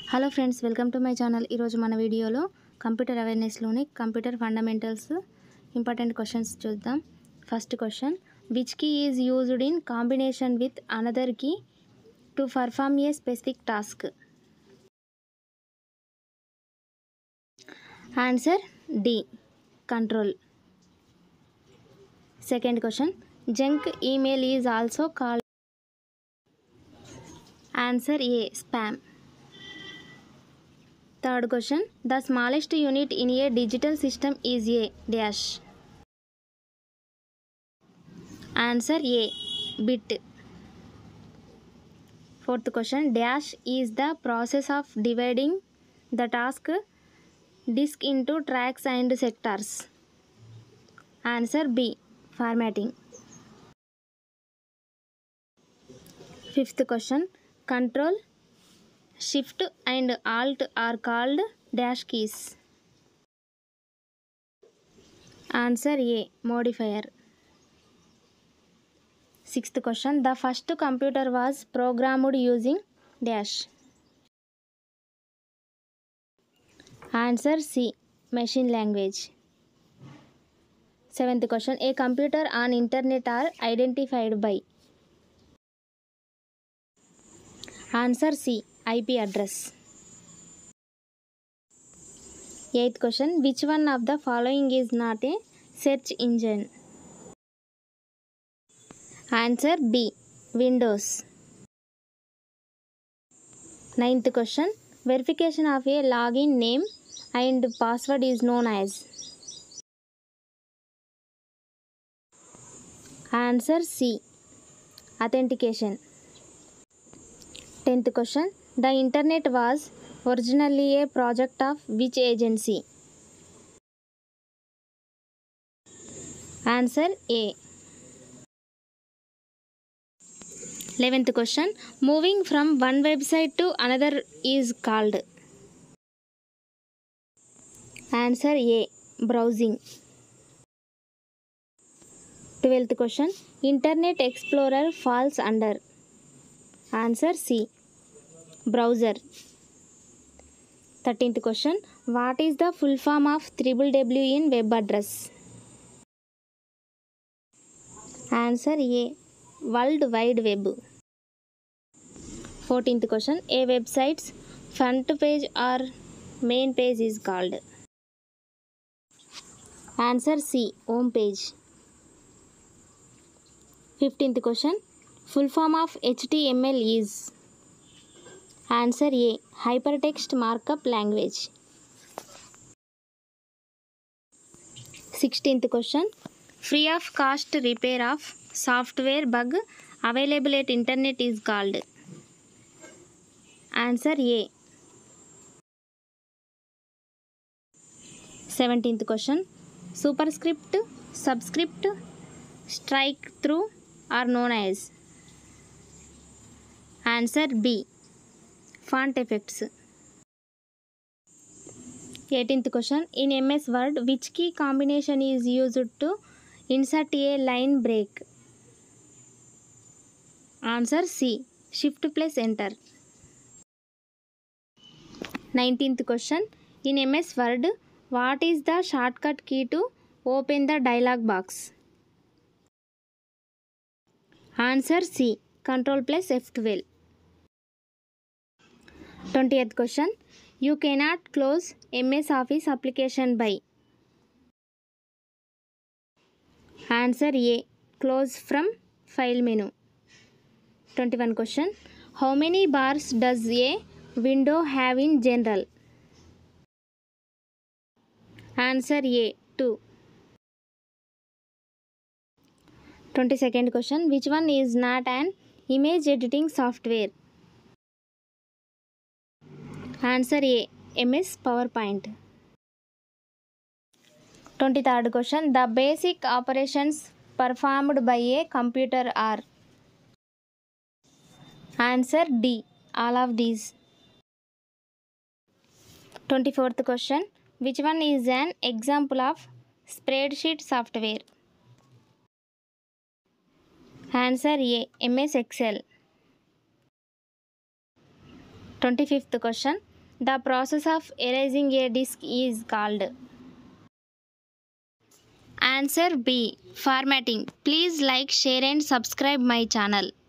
Hello friends welcome to my channel ఈరోజు మన వీడియోలో కంప్యూటర్ అవేర్నెస్లోని కంప్యూటర్ ఫండమెంటల్స్ ఇంపార్టెంట్ క్వశ్చన్స్ చూద్దాం first question which key is used in combination with another key to perform a specific task answer D control second question junk email is also called answer A spam third question the smallest unit in a digital system is a dash answer A bit fourth question dash is the process of dividing the task disc into tracks and sectors answer B formatting fifth question control shift and alt are called dash keys answer A modifier sixth question the first computer was programmed using dash answer C machine language seventh question a computer on internet are identified by answer C IP address eighth question which one of the following is not a search engine answer B Windows ninth question verification of a login name and password is known as answer C authentication tenth question the internet was originally a project of which agency answer A eleventh question moving from one website to another is called answer A browsing twelfth question internet explorer falls under answer C browser thirteenth question what is the full form of triple W in web address answer A world wide web fourteenth question a website's front page or main page is called answer C home page fifteenth question full form of HTML is answer A hypertext markup language sixteenth question free of cost repair of software bug available at internet is called answer A seventeenth question superscript subscript strikethrough are known as answer B font effects eighteenth question in MS Word which key combination is used to insert a line break answer C shift plus enter nineteenth question in MS Word what is the shortcut key to open the dialogue box answer C control plus F twelve twentieth question you cannot close MS Office application by answer A close from file menu twenty one question how many bars does a window have in general answer A two twenty second question which one is not an image editing software answer A MS PowerPoint twenty third question the basic operations performed by a computer are answer D all of these twenty fourth question which one is an example of spreadsheet software answer A MS Excel twenty fifth question The process of erasing a disk is called. Answer B. Formatting. Please like, share and subscribe my channel.